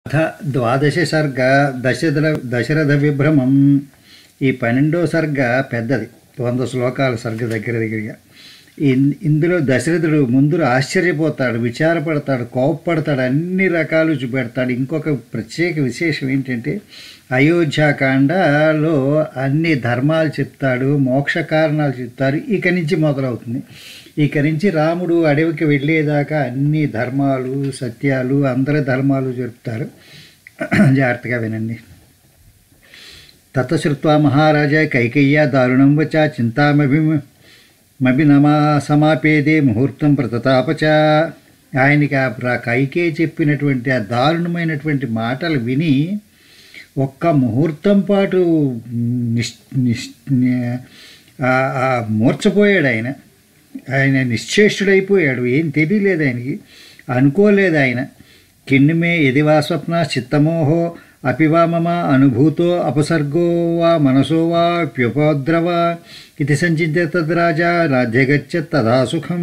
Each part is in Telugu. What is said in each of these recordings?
అథ ద్వాదశ సర్గ దశరథ దశరథ విభ్రమం ఈ పన్నెండో సర్గ పెద్దది వంద శ్లోకాల సర్గ దగ్గర దగ్గరగా ఇన్- ఇందులో దశరథుడు ముందు ఆశ్చర్యపోతాడు విచారపడతాడు కోపపడతాడు అన్ని రకాలు చూపెడతాడు ఇంకొక ప్రత్యేక విశేషం ఏంటంటే అయోధ్యాకాండలో అన్ని ధర్మాలు చెప్తాడు మోక్ష కారణాలు చెప్తారు ఇక నుంచి మొదలవుతుంది ఇక నుంచి రాముడు అడవికి వెళ్ళేదాకా అన్ని ధర్మాలు సత్యాలు అందరి ధర్మాలు చెప్తారు జాగ్రత్తగా వినండి తతశ్రుత్వా మహారాజా కైకయ్య దారుణం వచ చింతామభి మభినమా సమాపేదే ముహూర్తం ప్రతతాపచ ఆయనకి ఆ ప్ర- కైకే చెప్పినటువంటి ఆ దారుణమైనటువంటి మాటలు విని ఒక్క ముహూర్తం పాటు నిష్ నిష్ ఆ- ఆ మూర్చపోయాడు ఆయన ఆయన నిశ్చేష్టుడైపోయాడు ఏం తెలియలేదు ఆయనకి అనుకోలేదు ఆయన కిణ్ణిమే ఎది వా స్వప్న చిత్తమోహో అపివా మమ అనుభూతో అపసర్గో వా మనసో వా ప్యుపద్రవ ఇది సంచింత్య తద్రాజా రాజ్యగచ్చ తదా సుఖం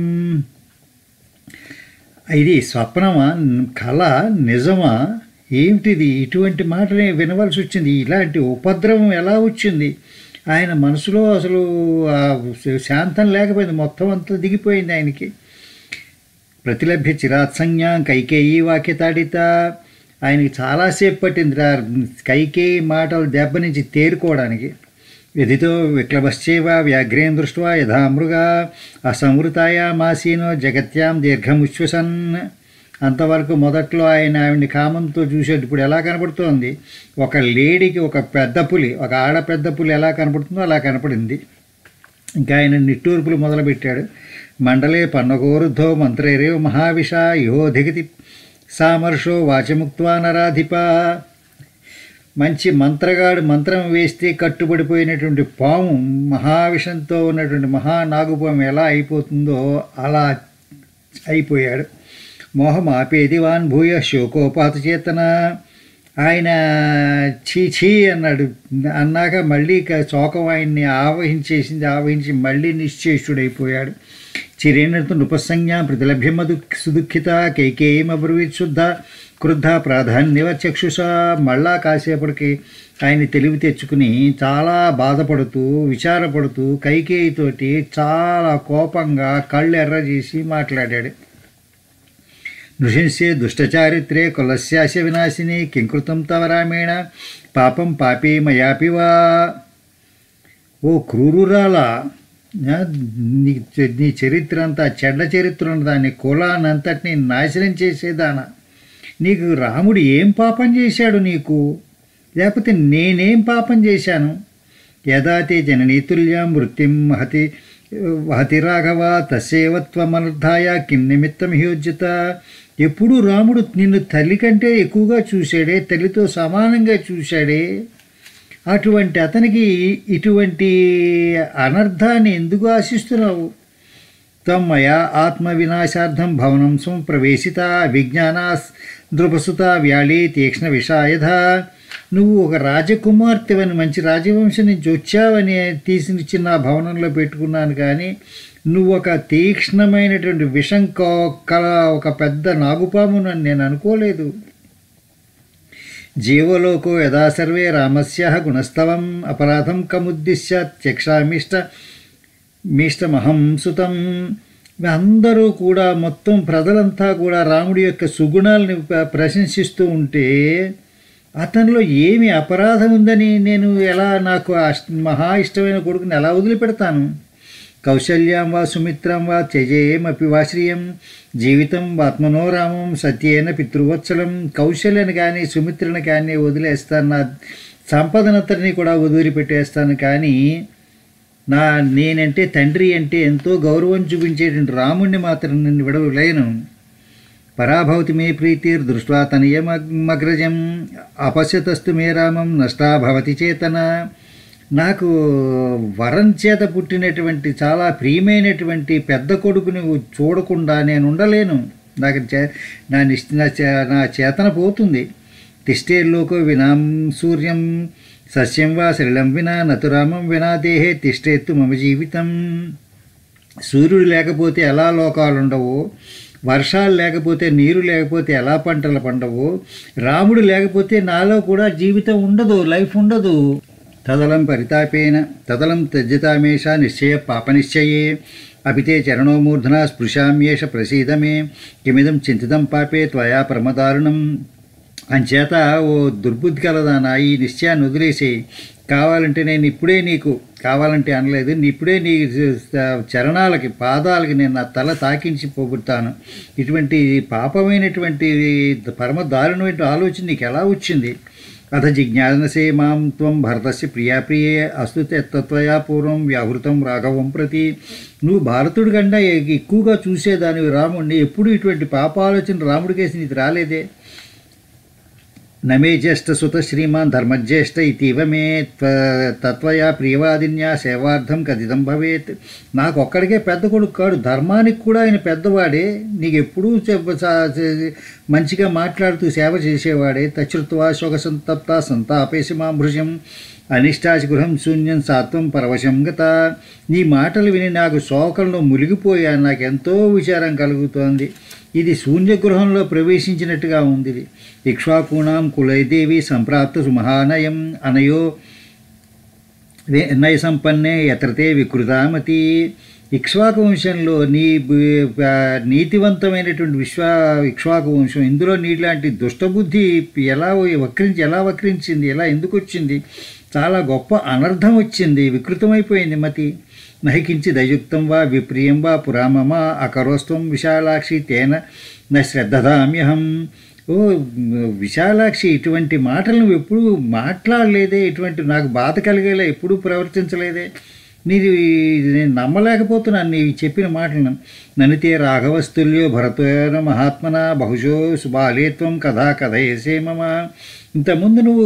ఇది స్వప్నమా కళ నిజమా ఏమిటిది ఇటువంటి మాటనే వినవలసి వచ్చింది ఇలాంటి ఉపద్రవం ఎలా వచ్చింది ఆయన మనసులో అసలు ఆ శాంతం లేకపోయింది మొత్తం అంతా దిగిపోయింది ఆయనకి ప్రతిలభ్య చిరాత్సంజ్ఞ కైకేయి వాక్యతాడిత ఆయనకి చాలాసేపు పట్టింది రా కైకేయి మాటలు దెబ్బ నుంచి తేరుకోవడానికి విధితో విక్లభశ్చేవ వ్యాఘ్రేం దృష్ట్వా యథా మృగా అసంవృతాయామాసీనో జగత్యాం దీర్ఘముశ్వసన్ అంతవరకు మొదట్లో ఆయన ఆవిడ్ని కామంతో చూసేది ఇప్పుడు ఎలా కనపడుతోంది ఒక లేడీకి ఒక పెద్ద పులి ఒక ఆడ పెద్ద పులి ఎలా కనపడుతుందో అలా కనపడింది ఇంకా ఆయన నిట్టూర్పులు మొదలుపెట్టాడు మండలే పన్నగోరుద్ధో మంత్రేరేవ మహావిష యో దిగతి సామర్షో వాచముక్త్వా నరాధిప మంచి మంత్రగాడు మంత్రం వేస్తే కట్టుబడిపోయినటువంటి పాము మహావిషంతో ఉన్నటువంటి మహానాగుపాము ఎలా అయిపోతుందో అలా అయిపోయాడు మోహం ఆపేది వాన్ భూయ శోకోపాత చేతన ఆయన చీ చీ అన్నాడు అన్నాక మళ్ళీ ఇక శోకం ఆయన్ని ఆవహించేసింది ఆవహించి మళ్ళీ నిశ్చేష్టుడైపోయాడు చిరేణతో నృపసంజ్ఞ ప్రతిలభ్యమదు సుదుఖిత కైకేయమబ్రవీత్ శుద్ధ క్రుద్ధ ప్రాధాన్యవ చక్షుష మళ్ళా కాసేపటికి ఆయన తెలివి తెచ్చుకుని చాలా బాధపడుతూ విచారపడుతూ కైకేయితోటి చాలా కోపంగా కళ్ళు ఎర్ర చేసి మాట్లాడాడు నృశంసే దుష్టచారిత్రే కులస్యాశ వినాశిని కింకృతం తవ రామేణ పాపం పాపే మయాపి వా ఓ క్రూరురాలా ఆ, నీ నీ చరిత్ర అంతా చెడ్డ చరిత్ర ఉన్నదా నీ కులానంతటిని నాశనం చేసేదానా నీకు రాముడు ఏం పాపం చేశాడు నీకు లేకపోతే నేనేం పాపం చేశాను యదాతే జననీతుల్యం మృత్యుం మహతి వహతి రాఘవ తస్యేవత్వమనర్థాయ కిం నిమిత్తం హ్యోజ్యత ఎప్పుడు రాముడు నిన్ను తల్లి కంటే ఎక్కువగా చూశాడే తల్లితో సమానంగా చూశాడే అటువంటి అతనికి ఇటువంటి అనర్థాన్ని ఎందుకు ఆశిస్తున్నావు త్వమయా ఆత్మ వినాశార్థం భవనం స్వం ప్రవేశిత విజ్ఞానా ద్రుపసుత వ్యాళి తీక్ష్ణ విషాయధ నువ్వు ఒక రాజకుమార్తెవని మంచి రాజవంశం నుంచి వచ్చావని తీసినిచ్చి నా భవనంలో పెట్టుకున్నాను కానీ నువ్వు ఒక తీక్ష్ణమైనటువంటి విషం కో- కల ఒక పెద్ద నాగుపాము అని నేను అనుకోలేదు జీవలోకో యథా సర్వే రామస్య గుణస్తవం అపరాధం కముద్దిశ్య త్యక్షామిష్ట మీష్టమహం సుతం అందరూ కూడా మొత్తం ప్రజలంతా కూడా రాముడి యొక్క సుగుణాలని ప్ర- ప్రశంసిస్తూ ఉంటే అతనిలో ఏమి అపరాధం ఉందని నేను ఎలా నాకు అష్ట మహా ఇష్టమైన కొడుకుని ఎలా వదిలిపెడతాను కౌశల్యాం వా సుమిత్రం వా త్యజేయమపి వా శ్రియం జీవితం ఆత్మనో రామం సత్యేన పితృవత్సలం కౌశల్యని కానీ సుమిత్రని కానీ వదిలేస్తాను నా సంపదనంతటిని కూడా వదిలిపెట్టేస్తాను కానీ నా నేనంటే తండ్రి అంటే ఎంతో గౌరవం చూపించేటువంటి రాముణ్ణి మాత్రం నేను విడవలేను పరాభవతి మే ప్రీతిర్ దృష్ట్వా తనయమగ్రజం అపశ్యతస్తు మే రామం నష్టా భవతి చేతన నాకు వరం చేత పుట్టినటువంటి చాలా ప్రియమైనటువంటి పెద్ద కొడుకుని చూడకుండా నేను ఉండలేను నాకు చే నా నిష్ నా చే- నా చేతన పోతుంది తిష్టేర్లోకో వినాం సూర్యం సస్యం వా సరళం వినా నతురామం వినా దేహే తిష్టేత్తు మమ జీవితం సూర్యుడు లేకపోతే ఎలా లోకాలు ఉండవో వర్షాలు లేకపోతే నీరు లేకపోతే ఎలా పంటలు పండవు రాముడు లేకపోతే నాలో కూడా జీవితం ఉండదు లైఫ్ ఉండదు తదలం పరితాపేన తదలం త్యజ్యతామేష నిశ్చయ పాపనిశ్చయే అపితే చరణోమూర్ధన స్పృశామ్యేష ప్రసీదమే కిమిదం చింతితం పాపే త్వయా ప్రమదారుణం అంచేత ఓ దుర్బుద్ధి కలదానా ఈ నిశ్చయాన్ని వదిలేసేయి కావాలంటే నేను ఇప్పుడే నీకు కావాలంటే అనలేదు నీ ఇప్పుడే నీ చరణాలకి పాదాలకి నేను నా తల తాకించి పోగొడతాను ఇటువంటి పాపమైనటువంటి పరమ దారుణమైన ఆలోచన నీకు ఎలా వచ్చింది అథ జిజ్ఞాసే మాం త్వం భరతస్య ప్రియాప్రియే అస్తు తత్వయా పూర్వం వ్యాహృతం రాఘవం ప్రతి నువ్వు భారతుడి కంటే ఎక్కువగా చూసేదానివి రాముడిని ఎప్పుడు ఇటువంటి పాపాలోచన రాముడికేసి నీకు రాలేదే నమే జ్యేష్ఠ సుత శ్రీమాన్ ధర్మజ్యేష్ఠ ఇతీవ మే త్వ- తత్వయా ప్రియవాదిన్యా సేవార్థం కథితం భవేత్ నాకు ఒక్కడికే పెద్ద కొడుకు కాడు ధర్మానికి కూడా ఆయన పెద్దవాడే నీకు ఎప్పుడూ చెప్ప- సా- చే- మంచిగా మాట్లాడుతూ సేవ చేసేవాడే తచ్చుత్వా శోక సంతప్త సంతాపేసి మా భృశం అనిష్టాచి గృహం శూన్యం సాత్వం పరవశం గత నీ మాటలు విని నాకు శోకంలో మునిగిపోయాను నాకు ఎంతో విచారం కలుగుతోంది ఇది శూన్యగృహంలో ప్రవేశించినట్టుగా ఉంది ఇది ఇక్ష్వాకూణాం కులైదేవి సంప్రాప్త సుమహానయం అనయో వే- నయ సంపన్నే ఎత్రతే వికృతామతి ఇక్ష్వాకు వంశంలో నీ బ- ఆ, నీతివంతమైనటువంటి విశ్వ ఇక్ష్వాకు వంశం ఇందులో నీలాంటి దుష్టబుద్ధి ఎలా వక్రించి ఎలా వక్రించింది ఎలా ఎందుకు వచ్చింది చాలా గొప్ప అనర్థం వచ్చింది వికృతమైపోయింది మతి నహికించి దయుక్తం వా విప్రియం వా పురామమా అకరోస్త్వం విశాలాక్షి తేన న శ్రద్ధదామ్యహం ఓ విశాలాక్షి ఇటువంటి మాటలు నువ్వు ఎప్పుడు మాట్లాడలేదే ఇటువంటి నాకు బాధ కలిగేలా ఎప్పుడూ ప్రవర్తించలేదే నీది నేను నమ్మలేకపోతున్నాను నీవు చెప్పిన మాటలను ననితే రాఘవస్తుల్యో భరతోన మహాత్మన బహుశో సుబాలేత్వం కథా కథయసే మమ ఇంతకుముందు నువ్వు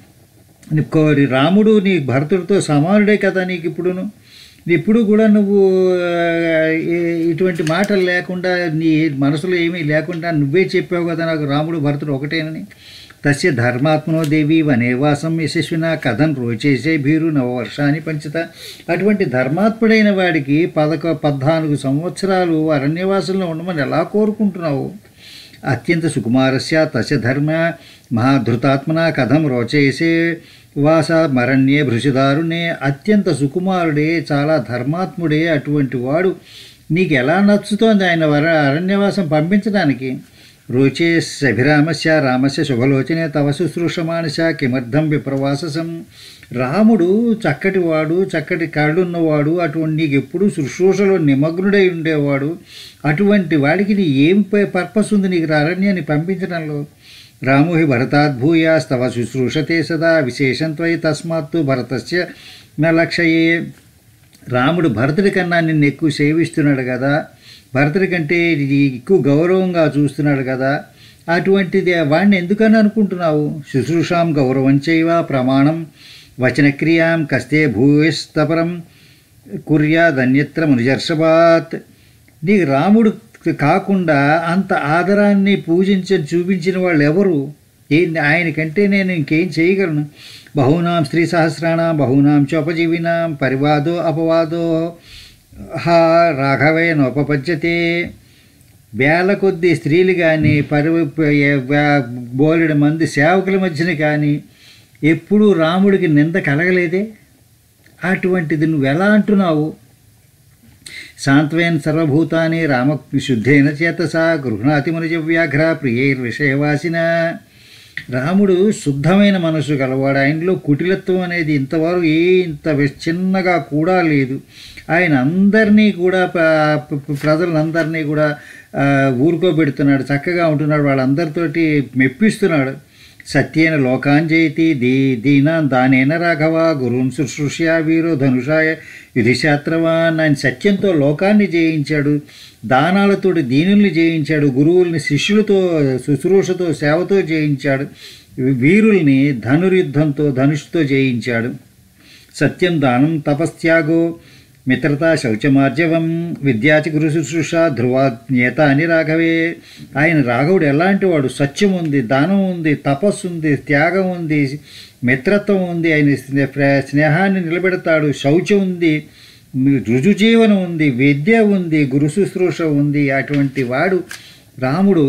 నీ కోరి రాముడు నీ భరతుడితో సమానుడే కదా నీకు ఇప్పుడును ఇప్పుడు కూడా నువ్వు ఆ, ఈ- ఇటువంటి మాటలు లేకుండా నీ మనసులో ఏమీ లేకుండా నువ్వే చెప్పావు కదా నాకు రాముడు భరతుడు ఒకటేనని తస్య ధర్మాత్మనో దేవి వనేవాసం యశస్విన కథన్ రోచేసే భీరు నవవర్షాన్ని పంచుత అటువంటి ధర్మాత్ముడైన వాడికి పదకొ పద్నాలుగు సంవత్సరాలు అరణ్యవాసంలో ఉండమని ఎలా కోరుకుంటున్నావు అత్యంత సుకుమారస్య తస్య ధర్మ మహాధృతాత్మన కథం రోచయసే వాస మరణ్యే భృషిదారుణే అత్యంత సుకుమారుడే చాలా ధర్మాత్ముడే అటువంటి వాడు నీకు ఎలా నచ్చుతోంది ఆయన వర అరణ్యవాసం పంపించడానికి రోచే శభిరామస్య రామస్య శుభలోచనే తవ శుశ్రూషమానస కిమర్థం విప్రవాససం రాముడు చక్కటి వాడు చక్కటి కళ్ళున్నవాడు అటువంటి నీకు ఎప్పుడూ శుశ్రూషలో నిమగ్నుడై ఉండేవాడు అటువంటి వాడికి నీ ఏం ప- పర్పస్ ఉంది నీకు అరణ్యాన్ని పంపించడంలో రాము హి భరతాద్భూయాస్తవ శుశ్రూషతే సదా విశేషం త్వయి తస్మాత్తు భరతస్య న లక్షయే రాముడు భరతుడి కన్నా నిన్ను ఎక్కువ సేవిస్తున్నాడు కదా భరతుడి కంటే ఇది ఎక్కువ గౌరవంగా చూస్తున్నాడు కదా అటువంటిది వాడిని ఎందుకని అనుకుంటున్నావు శుశ్రూషాం గౌరవం చేయవ ప్రమాణం వచనక్రియాం కస్తే భూయస్తపరం కుర్యాదన్యత్ర మునిజర్షభాత్ నీకు రాముడు కాకుండా అంత ఆదరాన్ని పూజించి చూపించిన వాళ్ళు ఎవరు ఏ ఆయనకంటే నేను ఇంకేం చేయగలను బహూనాం స్త్రీ సహస్రాణం బహూనాం చోపజీవినాం పరివాదో అపవాదో హా రాఘవే నోపపద్యతే వేల కొద్ది స్త్రీలు కానీ పరి బోలెడు మంది సేవకుల మధ్యన కానీ ఎప్పుడూ రాముడికి నింద కలగలేదే అటువంటిది నువ్వు ఎలా అంటున్నావు సాంత్వేన్ సర్వభూతాని రామ శుద్ధేన చేతసా గృహణాతి మనుజ వ్యాఘ్ర ప్రియైర్విషయవాసిన రాముడు శుద్ధమైన మనసు గలవాడు ఆయనలో కుటిలత్వం అనేది ఇంతవరకు ఏ ఇంత వె- చిన్నగా కూడా లేదు ఆయన అందరినీ కూడా ప- ప- ప్రజలందరినీ కూడా ఆ, ఊరుకోబెడుతున్నాడు చక్కగా ఉంటున్నాడు వాళ్ళందరితోటి మెప్పిస్తున్నాడు సత్యేన లోకాంజయతి దీ దీనాన్ దానేన రాఘవ గురువున్ శుశ్రూష్య వీరో ధనుషాయ యుధిశాత్రవాన్ ఆయన సత్యంతో లోకాన్ని జయించాడు దానాలతోటి దీనుల్ని జయించాడు గురువుల్ని శిష్యులతో శుశ్రూషతో సేవతో జయించాడు వీరుల్ని ధనుర్యుద్ధంతో ధనుషుతో జయించాడు సత్యం దానం తపస్త్యాగో మిత్రత శౌచమార్జవం విద్యాచి గురు శుశ్రూష ధ్రువ నేత అని రాఘవే ఆయన రాఘవుడు ఎలాంటి వాడు సత్యం ఉంది దానం ఉంది తపస్సు ఉంది త్యాగం ఉంది మిత్రత్వం ఉంది ఆయన స్నే- ప్ర- స్నేహాన్ని నిలబెడతాడు శౌచం ఉంది రుజుజీవనం ఉంది విద్య ఉంది గురు శుశ్రూష ఉంది అటువంటి వాడు రాముడు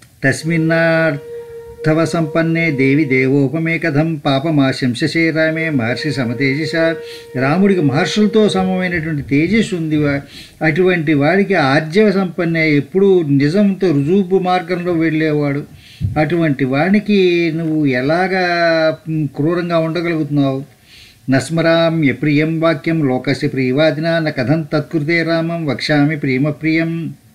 తస్మిన్నార్థవ సంపన్నే దేవి దేవోపమే కథం పాపమాశంసే రామే మహర్షి సమతేజస రాముడికి మహర్షులతో సమమైనటువంటి తేజస్సు ఉంది వా- అటువంటి వాడికి ఆర్జవ సంపన్నే ఎప్పుడూ నిజంతో రుజువు మార్గంలో వెళ్ళేవాడు అటువంటి వాడికి నువ్వు ఎలాగా మ్, క్రూరంగా ఉండగలుగుతున్నావు నస్మరామ్య ప్రియం వాక్యం లోకస్య ప్రియవాదిన న కథం తత్కృతే రామం వక్ష్యామి ప్రియమ ప్రియం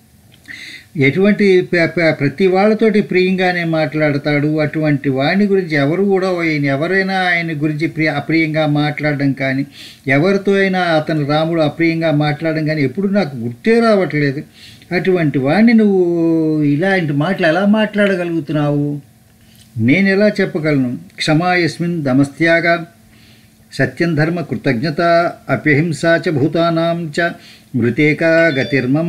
ఎటువంటి ప- ప- ప్రతి వాళ్ళతోటి ప్రియంగానే మాట్లాడతాడు అటువంటి వాడిని గురించి ఎవరు కూడా ఆయన ఎవరైనా ఆయన గురించి ప్రియ అప్రియంగా మాట్లాడడం కానీ ఎవరితో అయినా అతను రాముడు అప్రియంగా మాట్లాడడం కానీ ఎప్పుడు నాకు గుర్తే రావట్లేదు అటువంటి వాడిని నువ్వు ఇలాంటి మాటలు ఎలా మాట్లాడగలుగుతున్నావు నేను ఎలా చెప్పగలను క్షమాయస్మిన్ దమస్త్యాగ సత్యం ధర్మ కృతజ్ఞత అప్యహింస చ భూతానాం చ మృతేకా గతిర్మమ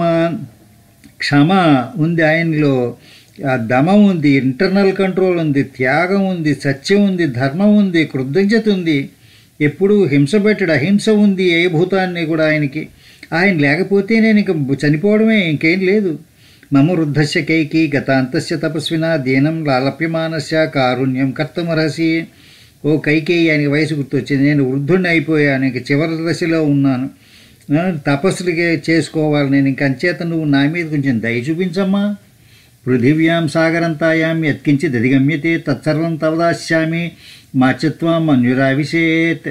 క్షమ ఉంది ఆయనలో ఆ దమం ఉంది ఇంటర్నల్ కంట్రోల్ ఉంది త్యాగం ఉంది సత్యం ఉంది ధర్మం ఉంది కృతజ్ఞత ఉంది ఎప్పుడూ హింస పెట్టడు అహింస ఉంది ఏ భూతాన్ని కూడా ఆయనకి ఆయన లేకపోతే నేను ఇంక చనిపోవడమే ఇంకేం లేదు మమ వృద్ధస్య కైకి గతాంతస్య తపస్విన దీనం లాలప్యమానస్య కారుణ్యం కర్తమరసి ఓ కైకేయి ఆయనకి వయసు గుర్తొచ్చింది నేను వృద్ధుడిని అయిపోయాను ఇంక చివరి దశలో ఉన్నాను ఆ, తపస్సులకే చేసుకోవాలి నేను ఇంక అంచేత నువ్వు నా మీద కొంచెం దయ చూపించమ్మా పృథివ్యాం సాగరంతాయాం యత్కించి దధిగమ్యతే తత్సర్వం తవదాస్యామి మాచత్వం అన్యురావిషేత్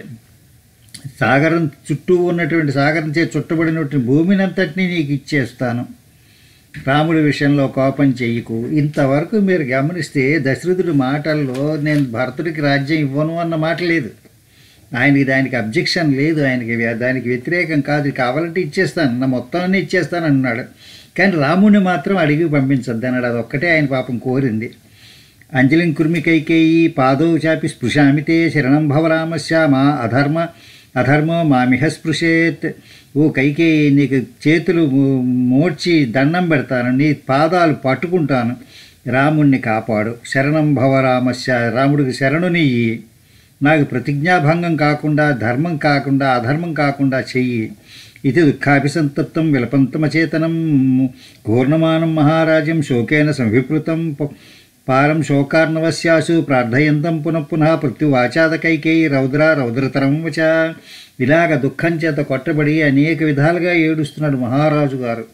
సాగరం చుట్టూ ఉన్నటువంటి సాగరం చే చుట్టబడినటువంటి భూమిని అంతటినీ నీకు ఇచ్చేస్తాను రాముడి విషయంలో కోపం చెయ్యకు ఇంతవరకు మీరు గమనిస్తే దశరథుడి మాటల్లో నేను భరతుడికి రాజ్యం ఇవ్వను అన్న మాట లేదు ఆయనకి దానికి అబ్జెక్షన్ లేదు ఆయనకి వ్య- దానికి వ్యతిరేకం కాదు కావాలంటే ఇచ్చేస్తాను నా మొత్తం అన్నీ ఇచ్చేస్తాను అన్నాడు కానీ రాముడిని మాత్రం అడిగి పంపించద్దు అన్నాడు అదొక్కటే ఆయన పాపం కోరింది అంజలిం కుర్మి కైకేయి పాదౌ చాపి స్పృశామితే శరణం భవరామస్య మా అధర్మ అధర్మో మామిహ స్పృశేత్ ఓ కైకేయి నీకు చేతులు మో- మోడ్చి దండం పెడతాను నీ పాదాలు పట్టుకుంటాను రాముణ్ణి కాపాడు శరణం భవరామస్య రాముడికి శరణునియ్యి నాకు ప్రతిజ్ఞాభంగం కాకుండా ధర్మం కాకుండా అధర్మం కాకుండా చెయ్యి ఇది దుఃఖాపి సంతప్తం విలపంతమచేతనం ఘూర్ణమానం మహారాజ్యం శోకేన సంవిపృతం ప- పారం శోకార్ణవస్యాసు ప్రార్థయంతం పునః పునః ప్రత్యువాచాద కైకేయి రౌద్ర రౌద్రతరం వచ ఇలాగ దుఃఖం చేత కొట్టబడి అనేక విధాలుగా ఏడుస్తున్నాడు మహారాజు గారు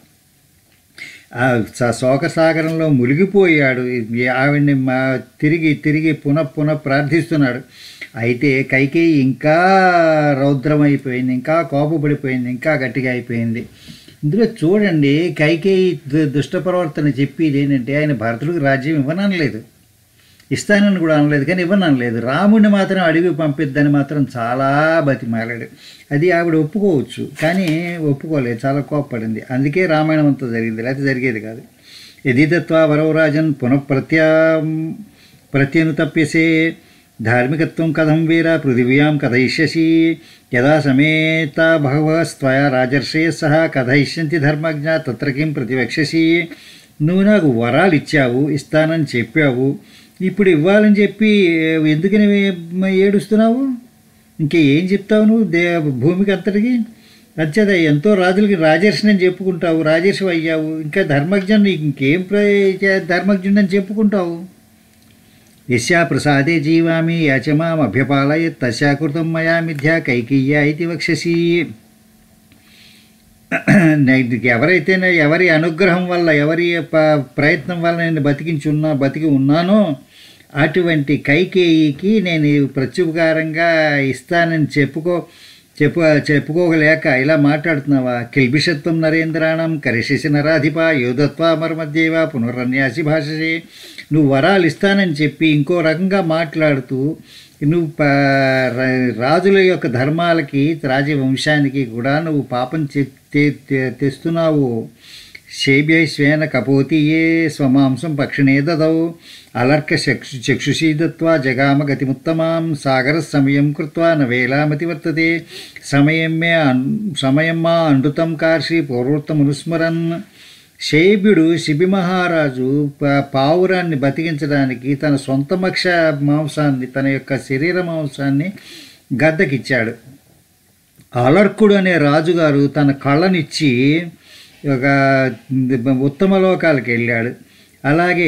ఆ స- శోకసాగరంలో మునిగిపోయాడు ఈ ఆవిడ్ని మా తిరిగి తిరిగి పునః పునః ప్రార్థిస్తున్నాడు అయితే కైకేయి ఇంకా రౌద్రమైపోయింది ఇంకా కోపపడిపోయింది ఇంకా గట్టిగా అయిపోయింది ఇందులో చూడండి కైకేయి దు- దుష్ట ప్రవర్తన చెప్పేది ఏంటంటే ఆయన భరతుడికి రాజ్యం ఇవ్వననలేదు ఇస్తానని కూడా అనలేదు కానీ ఇవ్వననలేదు రాముడిని మాత్రం అడిగి పంపిద్దని మాత్రం చాలా బతిమాలాడు అది ఆవిడ ఒప్పుకోవచ్చు కానీ ఒప్పుకోలేదు చాలా కోప్పడింది అందుకే రామాయణం అంతా జరిగింది లేకపోతే జరిగేది కాదు యదితత్వ వరవరాజన్ పునఃప్రత్యా ప్రత్యనుతప్యసే ధార్మికత్వం కథం వీర పృథివ్యాం కథయిష్యసి యదా సమేత భగవస్త్వయా రాజర్షయ సహ కథయిష్యంతి ధర్మజ్ఞ తత్ర కిం ప్రతివక్షసి నువ్వు నాకు వరాలు ఇచ్చావు ఇస్తానని చెప్పావు ఇప్పుడు ఇవ్వాలని చెప్పి ఎందుకని ఏడుస్తున్నావు ఇంకా ఏం చెప్తావు నువ్వు దే భూమికి అంతటికి అంచేత ఎంతో రాజులకి రాజర్షిని అని చెప్పుకుంటావు రాజర్షి అయ్యావు ఇంకా ధర్మజ్ఞుని నీకు ఇంకేం ప్ర- ధర్మజ్ఞుని అని చెప్పుకుంటావు యస్యా ప్రసాదే జీవామి యాచమామభ్యపాలయ తస్యాకృతం మయా మిథ్యా కైకియ్యా ఇది వక్షసి నీకు ఎవరైతే నా- ఎవరి అనుగ్రహం వల్ల ఎవరి ప- ప్రయత్నం వల్ల నేను బతికించి ఉన్నా బతికి ఉన్నానో అటువంటి కైకేయికి నేను ప్రత్యుపకారంగా ఇస్తానని చెప్పుకో చెప్పు చెప్పుకోగలేక ఇలా మాట్లాడుతున్నావా కిల్బిషత్వం నరేంద్రాణం కరిశేషి నరాధిప యోధత్వ మర్మధ్యేవ పునరన్యాసి భాషసే నువ్వు వరాలు ఇస్తానని చెప్పి ఇంకో రకంగా మాట్లాడుతూ నువ్వు ప- ర- రాజుల యొక్క ధర్మాలకి రాజవంశానికి కూడా నువ్వు పాపం చె- తె- తె- తెస్తున్నావు శేభ్యైశ్వేన కపోతీయే స్వమాంసం పక్షిణే దదౌ అలర్క చక్షు చక్షుషీ దత్వా జగామ గతిముత్తమాం సాగర సమయం కృత్వా నవేలామతి వర్తతే సమయం మే అన్- సమయం మా అనృతం కార్షి పూర్వోత్తమనుస్మరన్ శైబ్యుడు శిబి మహారాజు ప- పావురాన్ని బతికించడానికి తన సొంత మక్ష మాంసాన్ని తన యొక్క శరీర మాంసాన్ని గద్దకిచ్చాడు అలర్కుడు అనే రాజుగారు తన కళ్ళనిచ్చి ఒక ఉత్తమ లోకాలకు వెళ్ళాడు అలాగే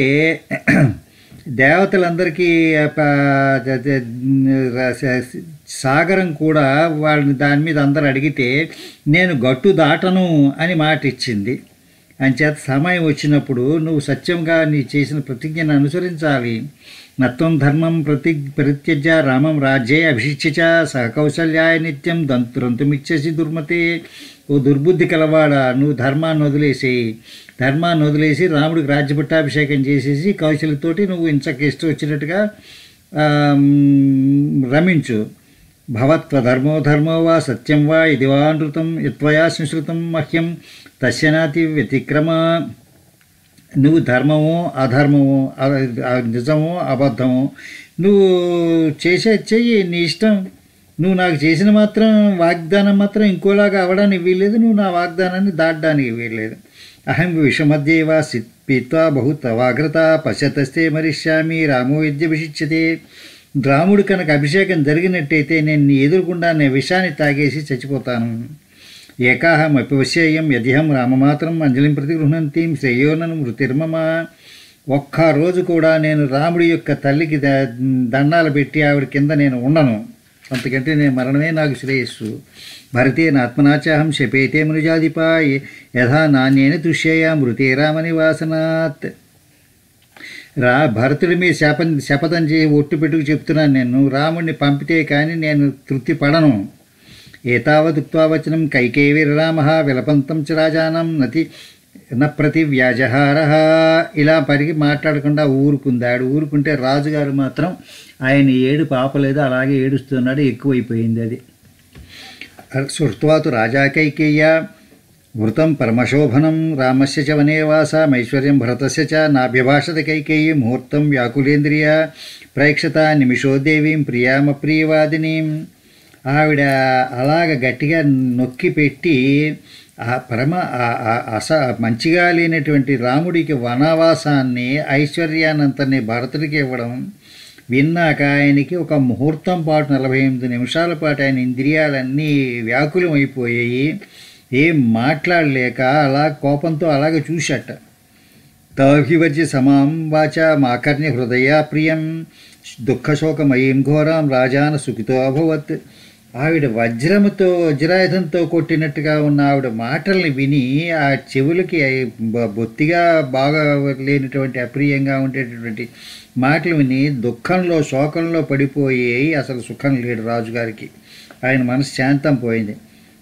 దేవతలందరికీ ప- ద- ద- స- సాగరం కూడా వాళ్ళని దాని మీద అందరు అడిగితే నేను గట్టు దాటను అని మాట ఇచ్చింది అంచేత సమయం వచ్చినప్పుడు నువ్వు సత్యంగా నీ చేసిన ప్రతిజ్ఞను అనుసరించాలి నత్వం ధర్మం ప్రతి పరిత్యజ్య రామం రాజ్యే అభిషిచ్య చ సహకౌశల్యాయ నిత్యం దంతురంతుమిచ్చసి దుర్మతే ఓ దుర్బుద్ధి కలవాడా నువ్వు ధర్మాన్ని వదిలేసేయి ధర్మాన్ని వదిలేసి రాముడికి రాజ్యపట్టాభిషేకం చేసేసి కౌశలతోటి నువ్వు ఇంచక ఇష్టం వచ్చినట్టుగా ఆమ్, రమించు భవత్వ ధర్మో ధర్మో వా సత్యం వా ఇది వా నృతం యత్వయా సంస్కృతం మహ్యం తస్యనాతి వ్యతిక్రమ నువ్వు ధర్మమో అధర్మమో అ- అ- నిజమో అబద్ధమో నువ్వు చేసే చెయ్యి నీ ఇష్టం నువ్వు నాకు చేసిన మాత్రం వాగ్దానం మాత్రం ఇంకోలాగా అవ్వడానికి వీల్లేదు నువ్వు నా వాగ్దానాన్ని దాటడానికి వీల్లేదు అహం విషమధ్యేవ పీత్వా బహు తవాగ్రత పశ్యతస్తే మరిష్యామి రామో విద్యభిషిచ్యతే రాముడు కనుక అభిషేకం జరిగినట్టయితే నేను నీ ఎదురుకుండా నేను విషాన్ని తాగేసి చచ్చిపోతాను ఏకాహం అపివశ్యేయం యదిహం రామమాత్రం అంజలిం ప్రతిగృహంతీం శ్రేయోనను మృతిర్మమ ఒక్క రోజు కూడా నేను రాముడి యొక్క తల్లికి ద- దండాలు పెట్టి ఆవిడ కింద నేను ఉండను అంతకంటే నేను మరణమే నాకు శ్రేయస్సు భరతేన ఆత్మనాచాహం శపేతే మనుజాధిప యథా నాణ్యేన దృశ్యయ మృతే రామనివాసనాత్ రా భరతుడి మీద శపం శపథం చేసి ఒట్టు పెట్టుకు చెప్తున్నాను నేను రాముడిని పంపితే కానీ నేను తృప్తి పడను ఏతావదుక్వా వచనం కైకేవిరామ విలపంతం చ రాజానం నతి న ప్రతి వ్యాజహార ఇలా పరిగి మాట్లాడకుండా ఊరుకుందాడు ఊరుకుంటే రాజుగారు మాత్రం ఆయన ఏడు పాపలేదు అలాగే ఏడుస్తున్నాడు ఎక్కువైపోయింది అది శృత్వాతు రాజా కైకేయ వృతం పరమశోభనం రామస్య చ వనేవాసమైశ్వర్యం భరతస్య చ నాభ్యభాషత కైకేయి ముహూర్తం వ్యాకులేంద్రియ ప్రేక్షత నిమిషోదేవీం ప్రియామప్రియవాదినీం ఆవిడ అలాగ గట్టిగా నొక్కి పెట్టి ఆ పరమ ఆ- ఆ అస మంచిగా లేనటువంటి రాముడికి వనవాసాన్ని ఐశ్వర్యానంతని భరతుడికి ఇవ్వడం విన్నాక ఆయనకి ఒక ముహూర్తం పాటు నలభై ఎనిమిది నిమిషాల పాటు ఆయన ఇంద్రియాలన్నీ వ్యాకులం అయిపోయాయి ఏం మాట్లాడలేక అలా కోపంతో అలాగే చూశాట తహివర్జి సమాం వాచ మాకర్ణ్య హృదయ ప్రియం దుఃఖశోకమయీం ఘోరాం రాజాన సుఖితో అభవత్ ఆవిడ వజ్రముతో వజ్రాయుధంతో కొట్టినట్టుగా ఉన్న ఆవిడ మాటల్ని విని ఆ చెవులకి బ- బొత్తిగా బాగా లేనటువంటి అప్రియంగా ఉండేటటువంటి మాటలు విని దుఃఖంలో శోకంలో పడిపోయి అసలు సుఖం లేడు రాజుగారికి ఆయన మనసు శాంతం పోయింది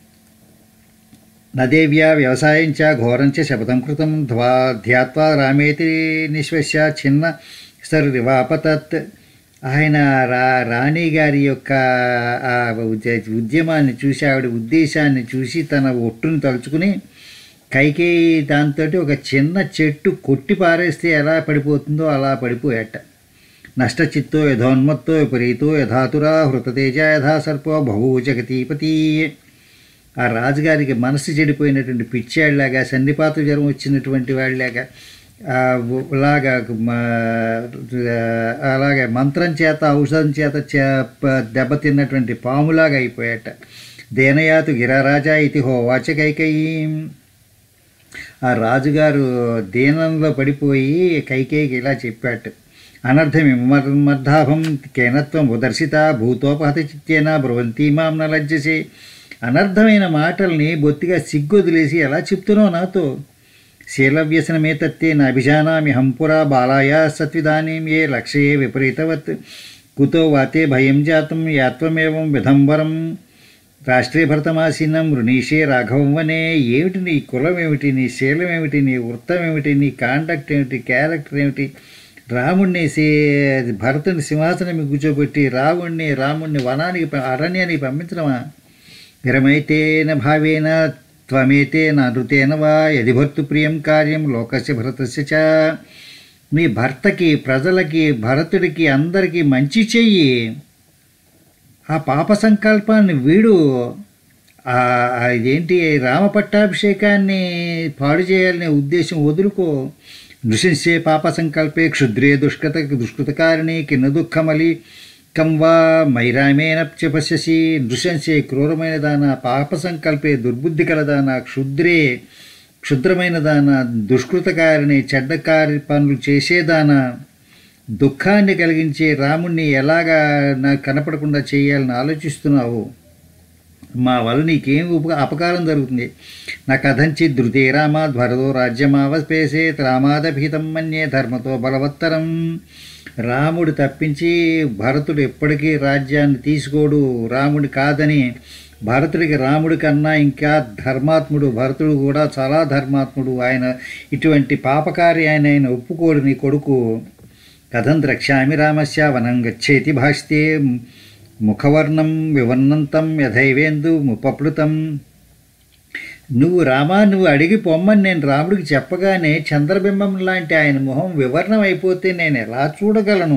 నదేవ్యా వ్యవసాయం చ ఘోరం చ శపథం కృతం ధ్వా ధ్యాత్వా రామేతి నిశ్వస్య చిన్న సరివాపతత్ ఆయన రా రాణి గారి యొక్క ఆ ఉద్య- ఉద్యమాన్ని చూసి ఆవిడ ఉద్దేశాన్ని చూసి తన ఒట్టును తలుచుకుని కైకేయి దాంతో ఒక చిన్న చెట్టు కొట్టి పారేస్తే ఎలా పడిపోతుందో అలా పడిపోయాట నష్టచిత్తో యథోన్మత్తో విపరీతో యథాతురా హృతతేజ యథా సర్పో బహు జగతీపతి ఆ రాజుగారికి మనసు చెడిపోయినటువంటి పిచ్చాడిలాగా సన్నిపాత జ్వరం వచ్చినటువంటి వాళ్ళలాగా ఆ, లాగా మా, అలాగే మంత్రం చేత ఔషధం చేత చే- దెబ్బతిన్నటువంటి పాములాగా అయిపోయాట దేనయాతు గిరారాజా ఇది హోవాచ కైకేయి ఆ రాజుగారు దీనంలో పడిపోయి కైకేయికి ఇలా చెప్పాట అనర్థమిమర్ధాభం కేనత్వం ఉదర్శిత భూతోపహత చిత్తేన బ్రువంతి మాం న లజ్జసే అనర్థమైన మాటల్ని బొత్తిగా సిగ్గొదిలేసి ఎలా చెప్తున్నావు నాతో శీలవ్యసనమే తత్తే నభిజానామి హంపురా బాలాయ సత్విదానీం ఏ లక్ష్యే విపరీతవత్ కుతో వాతే భయం జాతం యాత్వమేవం విధంబరం రాష్ట్రీయ భరతమాసీనం రుణీషే రాఘవం వనే ఏమిటి నీ కులం ఏమిటి నీ శీలం ఏమిటి నీ వృత్తం ఏమిటి నీ కాండక్ట్ ఏమిటి క్యారెక్టర్ ఏమిటి రాముణ్ణి సీ భరతుని సింహాసనం మీద కూర్చోబెట్టి రావుణ్ణి రాముణ్ణి వనానికి ప- అరణ్యానికి పంపించడమా విరమైతేన భావేన త్వమేతేన నృతేన వా యది భర్తు ప్రియం కార్యం లోకస్య భరతస్య చ నీ భర్తకి ప్రజలకి భరతుడికి అందరికీ మంచి చెయ్యి ఆ పాప సంకల్పాన్ని వీడు ఆ ఆ ఇదేంటి రామ పట్టాభిషేకాన్ని పాడు చేయాలనే ఉద్దేశం వదులుకో నృశింసే పాప సంకల్పే క్షుద్రే దుష్కృత దుష్కృతకారిణి కిన్న దుఃఖమలి కం వా మైరామేన చ పశ్యసి నృశంసే క్రూరమైన దాన పాప సంకల్పే దుర్బుద్ధి కలదాన క్షుద్రే క్షుద్రమైన దాన దుష్కృతకారిని చెడ్డకారి పనులు చేసేదానా దుఃఖాన్ని కలిగించే రాముణ్ణి ఎలాగా నాకు కనపడకుండా చేయాలని ఆలోచిస్తున్నావు మా వల్ల నీకేం ఉప అపకారం జరుగుతుంది నా కథంచి ధృతే రామాద్ భరతో రాజ్యమావస్పేసే రామాదభిహితం మన్యే ధర్మతో బలవత్తరం రాముడు తప్పించి భరతుడు ఎప్పటికీ రాజ్యాన్ని తీసుకోడు రాముడి కాదని భరతుడికి రాముడి కన్నా ఇంకా ధర్మాత్ముడు భరతుడు కూడా చాలా ధర్మాత్ముడు ఆయన ఇటువంటి పాపకారి ఆయన ఆయన ఒప్పుకోడు నీ కొడుకు కథం ద్రక్ష్యామి రామస్య వనం గచ్చేతి భాష్తే ముఖవర్ణం వివర్ణంతం యథైవేందు ముపప్లుతం నువ్వు రామా నువ్వు అడిగి పొమ్మని నేను రాముడికి చెప్పగానే చంద్రబింబం లాంటి ఆయన మొహం వివర్ణం అయిపోతే నేను ఎలా చూడగలను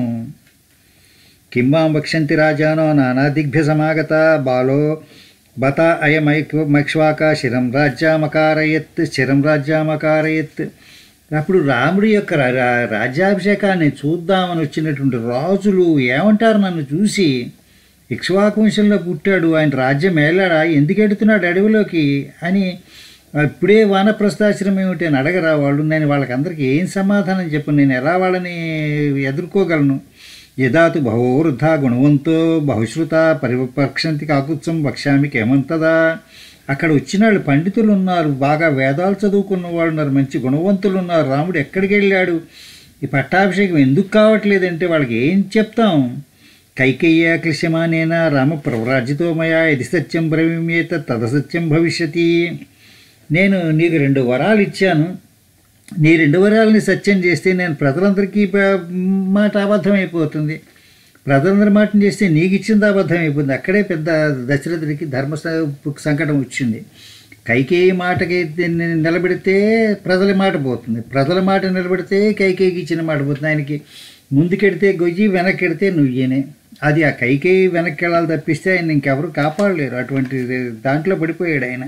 కింబాం వక్షంతి రాజానో నానాదిగ్భ్య సమాగత బాలో బత అయమైక్ష్వాక శిరం రాజ్యామకారయత్ శిరం రాజ్యామకారయత్ అప్పుడు రాముడి యొక్క రా- రా- రాజ్యాభిషేకాన్ని చూద్దామని వచ్చినటువంటి రాజులు ఏమంటారు నన్ను చూసి ఇక్ష్వాకు వంశంలో పుట్టాడు ఆయన రాజ్యం ఏలాడా ఎందుకు ఎడుతున్నాడు అడవిలోకి అని ఇప్పుడే వానప్రస్థాశ్రమం ఏమిటి అని అడగరా వాళ్ళు నేను వాళ్ళకందరికీ ఏం సమాధానం చెప్పు నేను ఎలా వాళ్ళని ఎదుర్కోగలను యదాతు బహువృద్ధ గుణవంతో బహుశ్రుత పరిపక్షంతి కాకుత్సం వక్ష్యామి కేమంతదా అక్కడ వచ్చిన వాళ్ళు పండితులు ఉన్నారు బాగా వేదాలు చదువుకున్న వాళ్ళు ఉన్నారు మంచి గుణవంతులు ఉన్నారు రాముడు ఎక్కడికి వెళ్ళాడు ఈ పట్టాభిషేకం ఎందుకు కావట్లేదంటే వాళ్ళకి ఏం చెప్తాం కైకేయ క్లిశ్యమానేన రామ ప్రవ్రాజితో మయా ఇది సత్యం బ్రవీమ్యేత తదసత్యం భవిష్యతి నేను నీకు రెండు వరాలు ఇచ్చాను నీ రెండు వరాలని సత్యం చేస్తే నేను ప్రజలందరికీ ప- మాట అబద్ధం అయిపోతుంది ప్రజలందరి మాటను చేస్తే నీకు ఇచ్చింది అబద్ధం అయిపోతుంది అక్కడే పెద్ద దశరథుడికి ధర్మ స- సంకటం వచ్చింది కైకేయి మాటకి ని- నిలబెడితే ప్రజల మాట పోతుంది ప్రజల మాట నిలబెడితే కైకేయికి ఇచ్చిన మాట పోతుంది ఆయనకి ముందుకెడితే గొయ్యి వెనక్కెడితే నువ్వేనే అది ఆ కైకేయి వెనక్కి వెళ్ళాలి తప్పిస్తే ఆయన ఇంకెవరు కాపాడలేరు అటువంటి దాంట్లో పడిపోయాడు ఆయన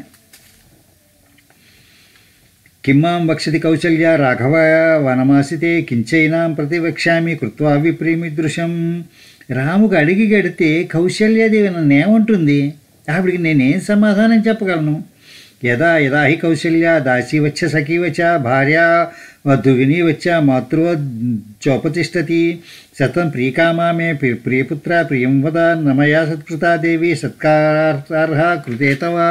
కిమ్మాం వక్షతి కౌశల్య రాఘవ వనమాసితే కించైనాం ప్రతివక్ష్యామి కృత్వా విప్రీమిదృశం రాముకు అడిగి గడితే కౌశల్యాదేవి నన్ను ఏమంటుంది ఆవిడికి నేనేం సమాధానం చెప్పగలను యదా యదా హి కౌశల్య దాసి వచ్చ సఖీ వచ్చ భార్య వధువిని వచ్చ మాతృవ చోపతిష్టతి సతం ప్రియకామా మే ప్రి- ప్రియపుత్ర ప్రియం వద నమయా సత్కృతా దేవి సత్కారార్హ కృతే తవా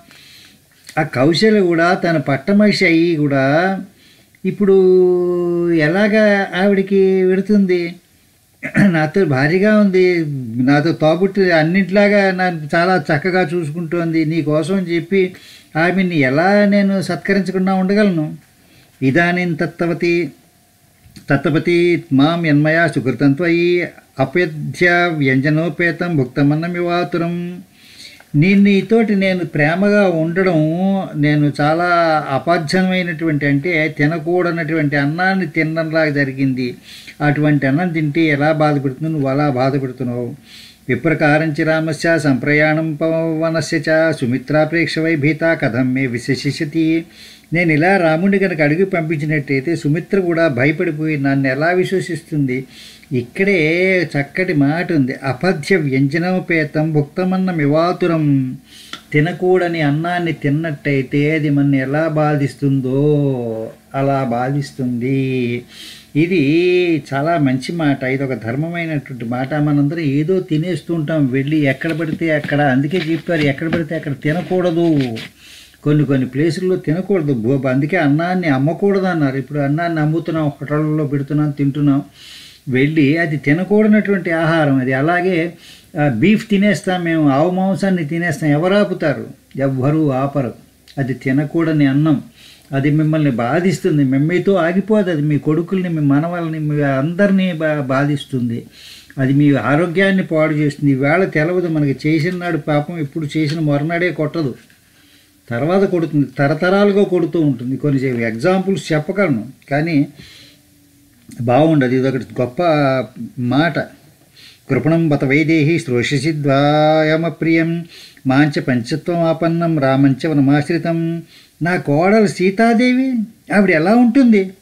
ఆ కౌశల్య కూడా తన పట్టమనిషి అయ్యి కూడా ఇప్పుడు ఎలాగా ఆవిడికి వెడుతుంది నాతో భారీగా ఉంది నాతో తోబుట్టి అన్నింటిలాగా నన్ను చాలా చక్కగా చూసుకుంటోంది నీ కోసం అని చెప్పి ఆమెని ఎలా నేను సత్కరించకుండా ఉండగలను ఇదానీం తత్వతి తత్వతి మాం యన్మయా సుకృతం త్వయి అపేధ్య వ్యంజనోపేతం భుక్తమన్నమివాతురం నీ నీతోటి నేను ప్రేమగా ఉండడం నేను చాలా అపాధ్యమైనటువంటి అంటే తినకూడనటువంటి అన్నాన్ని తినడంలాగా జరిగింది అటువంటి అన్నం తింటే ఎలా బాధపెడుతుంది నువ్వు అలా బాధపెడుతున్నావు విప్రకారంచి రామస్య సంప్రయాణం పవనస్య చ సుమిత్రాపేక్ష వైభీత కథం మే విశేషిషతి నేను ఇలా రాముడిని కనుక అడిగి పంపించినట్టయితే సుమిత్ర కూడా భయపడిపోయి నన్ను ఎలా విశ్వసిస్తుంది ఇక్కడే చక్కటి మాట ఉంది అపథ్య వ్యంజనోపేతం భుక్తమన్న మివాతురం తినకూడని అన్నాన్ని తిన్నట్టయితే అది మన ఎలా బాధిస్తుందో అలా బాధిస్తుంది ఇది చాలా మంచి మాట ఇది ఒక ధర్మమైనటువంటి మాట మనందరం ఏదో తినేస్తూ ఉంటాం వెళ్ళి ఎక్కడ పడితే అక్కడ అందుకే చెప్పారు ఎక్కడ పడితే అక్కడ తినకూడదు కొన్ని కొన్ని ప్లేసుల్లో తినకూడదు భూ- అందుకే అన్నాన్ని అమ్మకూడదు అన్నారు ఇప్పుడు అన్నాన్ని అమ్ముతున్నాం హోటళ్ళలో పెడుతున్నాం తింటున్నాం వెళ్ళి అది తినకూడనటువంటి ఆహారం అది అలాగే ఆ, బీఫ్ తినేస్తాం మేము ఆవు మాంసాన్ని తినేస్తాం ఎవరు ఆపుతారు ఎవ్వరూ ఆపరు అది తినకూడని అన్నం అది మిమ్మల్ని బాధిస్తుంది మిమ్మీతో ఆగిపోదు అది మీ కొడుకుల్ని మీ మనవల్ని మీ అందరినీ బా బాధిస్తుంది అది మీ ఆరోగ్యాన్ని పాడు చేస్తుంది ఈవేళ తెలవదు మనకి చేసిన నాడు పాపం ఇప్పుడు చేసిన మరునాడే కొట్టదు తర్వాత కొడుతుంది తరతరాలుగా కొడుతూ ఉంటుంది కొన్ని ఎగ్జాంపుల్స్ చెప్పగలను కానీ బాగుండదు ఇది ఒకటి గొప్ప మాట కృపణం బత వైదేహి శ్రోషసి ద్వాయమ ప్రియం మాంచ పంచత్వమాపన్నం రామంచ వనమాశ్రితం నా కోడలు సీతాదేవి ఆవిడ ఎలా ఉంటుంది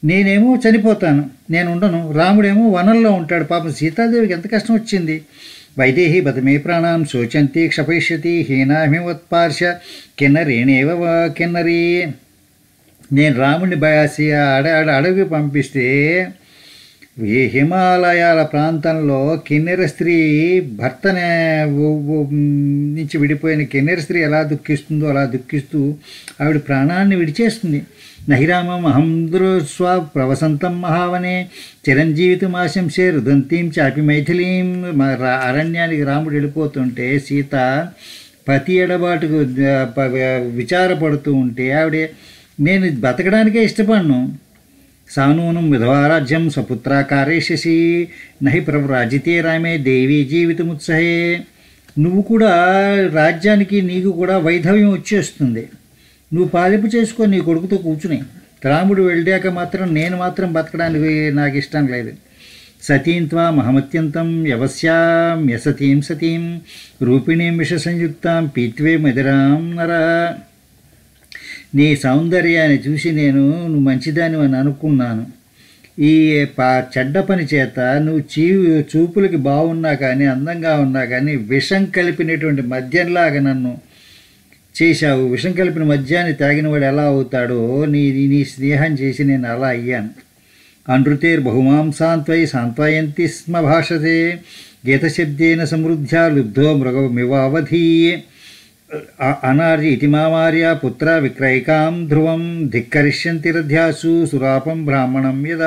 నేనేమో చనిపోతాను నేను ఉండను రాముడేమో వనంలో ఉంటాడు పాపం సీతాదేవికి ఎంత కష్టం వచ్చింది వైదేహి బతమే ప్రాణాం శోచంతి క్షపయిష్యతి హీనాహిమోత్పార్ష కిన్నరేణేవ వా కిన్నరీ నేను రాముడిని బయాసి అడ అడ అడవికి పంపిస్తే ఈ హిమాలయాల ప్రాంతంలో కిన్నెర స్త్రీ భర్తనే ఉ- ఉ- నుంచి విడిపోయిన కిన్నెర స్త్రీ ఎలా దుఃఖిస్తుందో అలా దుఃఖిస్తూ ఆవిడ ప్రాణాన్ని విడిచేస్తుంది నహిరామం అహం స్వ ప్రవసంతం మహావనే చిరంజీవితమాశంసే రుదంతీం చాపి మైథిలీం మ- రా- అరణ్యానికి రాముడు వెళ్ళిపోతుంటే సీత పతి ఎడబాటుకు ఆ, ప- విచారపడుతూ ఉంటే ఆవిడ నేను బతకడానికే ఇష్టపడను సానూనం విధవారాజ్యం సపుత్రాకారేషసి నహి ప్రవ్రాజితే రామే దేవి జీవితముత్సహే నువ్వు కూడా రాజ్యానికి నీకు కూడా వైధవ్యం వచ్చేస్తుంది నువ్వు పాలింపు చేసుకో నీ కొడుకుతో కూర్చుని రాముడు వెళ్ళాక మాత్రం నేను మాత్రం బతకడానికి నాకు ఇష్టం లేదు సతీం త్వా మహమత్యంతం యవస్యాం యసతీం సతీం రూపిణీం విష సంయుక్తాం పీత్వే మదిరాం నర నీ సౌందర్యాన్ని చూసి నేను నువ్వు మంచిదాని అని అనుకున్నాను ఈ పా చెడ్డ పని చేత నువ్వు చీ చూపులకి బాగున్నా కానీ అందంగా ఉన్నా కానీ విషం కలిపినటువంటి మద్యంలాగా నన్ను చేశావు విషం కలిపిన మద్యాన్ని తాగినవాడు ఎలా అవుతాడో నీ నీ స్నేహం చేసి నేను అలా అయ్యాను అనృతేర్ బహుమాం సాంత్వై సాంత్వయంతి స్మ భాషతే గీతశబ్దేన సమృద్ధ్యా లుబ్ధో మృగమివావధీయే అ- అనార్య ఇతి మామార్య పుత్ర విక్రయికాం ధ్రువం ధిక్కరిష్యంతి రథ్యాసు సురాపం బ్రాహ్మణం యదా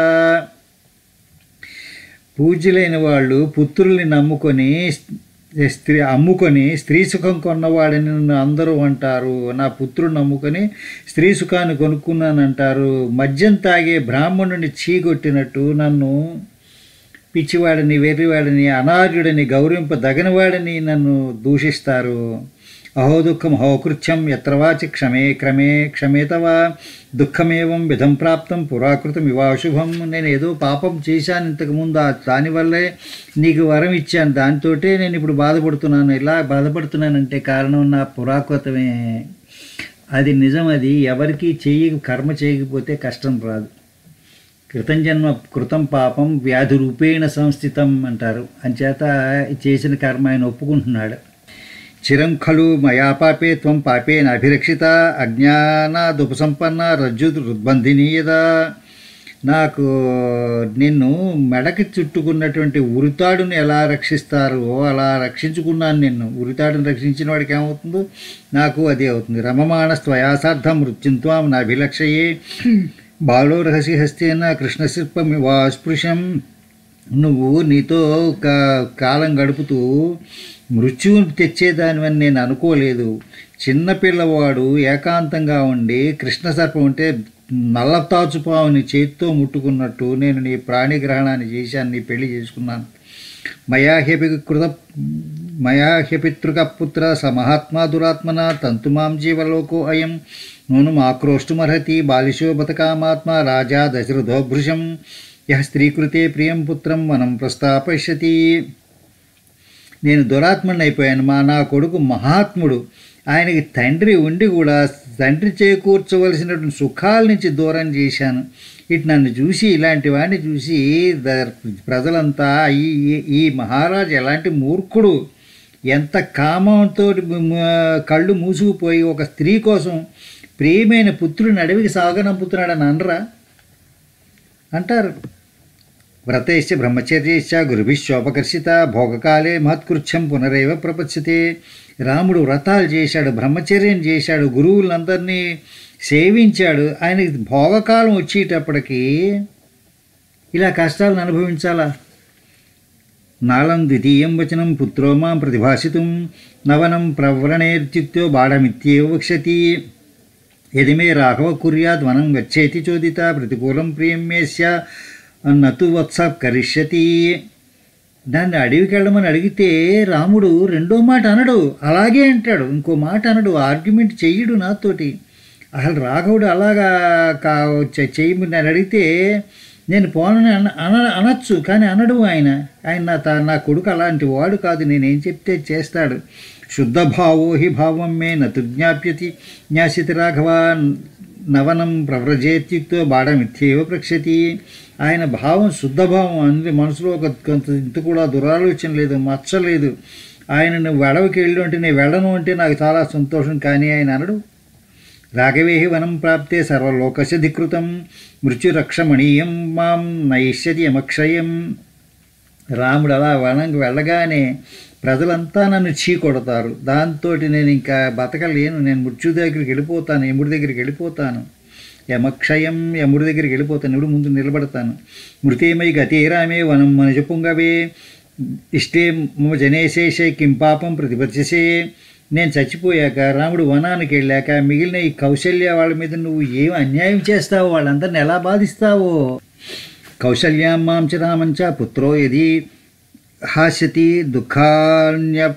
పూజ్యులైన వాళ్ళు పుత్రుల్ని నమ్ముకొని స్త్రీ అమ్ముకొని స్త్రీ సుఖం కొన్నవాడని నన్ను అందరూ అంటారు నా పుత్రుడు నమ్ముకొని స్త్రీ సుఖాన్ని కొనుక్కున్నానంటారు మద్యం తాగే బ్రాహ్మణుని చీగొట్టినట్టు నన్ను పిచ్చివాడిని వెర్రివాడిని అనార్యుడిని గౌరవింపదగనివాడిని నన్ను దూషిస్తారు అహో దుఃఖం అహోకృత్యం ఎత్రవాచి క్షమే క్రమే క్షమేతవా దుఃఖమేవం విధం ప్రాప్తం పురాకృతం ఇవాశుభం నేను ఏదో పాపం చేశాను ఇంతకుముందు ఆ దానివల్లే నీకు వరం ఇచ్చాను దానితోటే నేను ఇప్పుడు బాధపడుతున్నాను ఇలా బాధపడుతున్నానంటే కారణం నా పురాకృతమే అది నిజం అది ఎవరికి చెయ్యి కర్మ చేయకపోతే కష్టం రాదు కృతం జన్మ కృతం పాపం వ్యాధి రూపేణ సంస్థితం అంటారు అంచేత చేసిన కర్మ ఆయన ఒప్పుకుంటున్నాడు చిరం ఖలు మయా పాపే త్వం పాపేన అభిరక్షిత అజ్ఞానాదుపసంపన్న రజ్జు రుద్బంధిని యదా నాకు నిన్ను మెడకి చుట్టుకున్నటువంటి ఉరితాడుని ఎలా రక్షిస్తారో అలా రక్షించుకున్నాను నిన్ను ఉరితాడుని రక్షించిన వాడికి ఏమవుతుందో నాకు అదే అవుతుంది రమమాణస్త్వయాసార్థం మృత్యుంత్వాం నాభిలక్షయే బాలో రహసి హస్తేన కృష్ణశిల్పమివాస్పృశం నువ్వు నీతో ఒక కాలం గడుపుతూ మృత్యువును తెచ్చేదానివని నేను అనుకోలేదు చిన్నపిల్లవాడు ఏకాంతంగా ఉండి కృష్ణ సర్పం అంటే నల్లతాచుపావుని చేతితో ముట్టుకున్నట్టు నేను నీ ప్రాణిగ్రహణాన్ని చేశాను నీ పెళ్లి చేసుకున్నాను మయాహ్యపి కృత మయాహ్యపితృక పుత్ర స మహాత్మా దురాత్మన తంతుమాం జీవలోకో అయం నూను ఆక్రోష్టుమర్హతి బాలిశో బతకామాత్మ రాజా దశరథోభృశం యహ స్త్రీకృతే ప్రియం పుత్రం మనం ప్రస్తాపశ్యతి నేను దురాత్మని అయిపోయాను మా నా కొడుకు మహాత్ముడు ఆయనకి తండ్రి ఉండి కూడా తండ్రి చేకూర్చవలసినటువంటి సుఖాల నుంచి దూరం చేశాను ఇటు నన్ను చూసి ఇలాంటి వాడిని చూసి ద- ప్రజలంతా ఈ ఈ- ఈ మహారాజు ఎలాంటి మూర్ఖుడు ఎంత కామంతో కళ్ళు మూసుకుపోయి ఒక స్త్రీ కోసం ప్రియమైన పుత్రుడిని అడవికి సాగనంపుతున్నాడని అనరా అంటారు వ్రతైశ్చ బ్రహ్మచర్యైశ్చ గురుభిశ్చోపకర్షిత భోగకాలే మహత్కృత్యం పునరేవ ప్రపత్స్యతే రాముడు వ్రతాలు చేశాడు బ్రహ్మచర్యం చేశాడు గురువులందరినీ సేవించాడు ఆయనకి భోగకాలం వచ్చేటప్పటికి ఇలా కష్టాలను అనుభవించాలా నాళం ద్వితీయం వచనం పుత్రో మాం ప్రతిభాషితుం నవనం ప్రవ్రణేర్త్యుక్తో బాఢమిత్యేవ వక్ష్యతి యది మే రాఘవ కుర్యాద్ వనం గచ్చేతి చోదిత ప్రతికూలం ప్రియం మేస్య నతు వత్స కరిష్యతి దాన్ని అడవికి వెళ్ళమని అడిగితే రాముడు రెండో మాట అనడు అలాగే అంటాడు ఇంకో మాట అనడు ఆర్గ్యుమెంట్ చెయ్యడు నాతోటి అసలు రాఘవుడు అలాగా కా చె- చెయ్యి నేను అడిగితే నేను పోనని అన అన- అనొచ్చు కానీ అనడు ఆయన ఆయన నా తా- నా కొడుకు అలాంటి వాడు కాదు నేనేం చెప్తే చేస్తాడు శుద్ధ భావో హి భావం మే నతు జ్ఞాప్యతి జ్ఞాసితి రాఘవ నవనం ప్రవ్రజేత్యుక్తో బాడమిథ్యేవ ప్రక్షతి ఆయన భావం శుద్ధ భావం అంది మనసులో ఒక కొంత ఇంత కూడా దురాలోచన లేదు మచ్చ లేదు ఆయన నువ్వు వెడవకి వెళ్ళు అంటే నేను వెళ్ళను అంటే నాకు చాలా సంతోషం కానీ ఆయన అనడు రాఘవేహి వనం ప్రాప్తే సర్వలోకస్య ధికృతం మృత్యురక్షమణీయం మాం నైష్యతి యమక్షయం రాముడు అలా వనంకి వెళ్ళగానే ప్రజలంతా నన్ను చీ కొడతారు దాంతో నేను ఇంకా బతకలేను నేను మృత్యు దగ్గరికి వెళ్ళిపోతాను యముడి దగ్గరికి వెళ్ళిపోతాను యమక్షయం యముడి దగ్గరికి వెళ్ళిపోతాను ఇప్పుడు ముందు నిలబడతాను మృతేమై గతేరామే వనం మనజ పుంగవే ఇష్టే మమ జనేశేషే కిం పాపం ప్రతిపచ్చసే నేను చచ్చిపోయాక రాముడు వనానికి వెళ్ళాక మిగిలిన ఈ కౌశల్య వాళ్ళ మీద నువ్వు ఏం అన్యాయం చేస్తావో వాళ్ళందరిని ఎలా బాధిస్తావో కౌశల్యాం మాం చ రామం చ పుత్రో యది హాస్యతి దుఃఖాన్య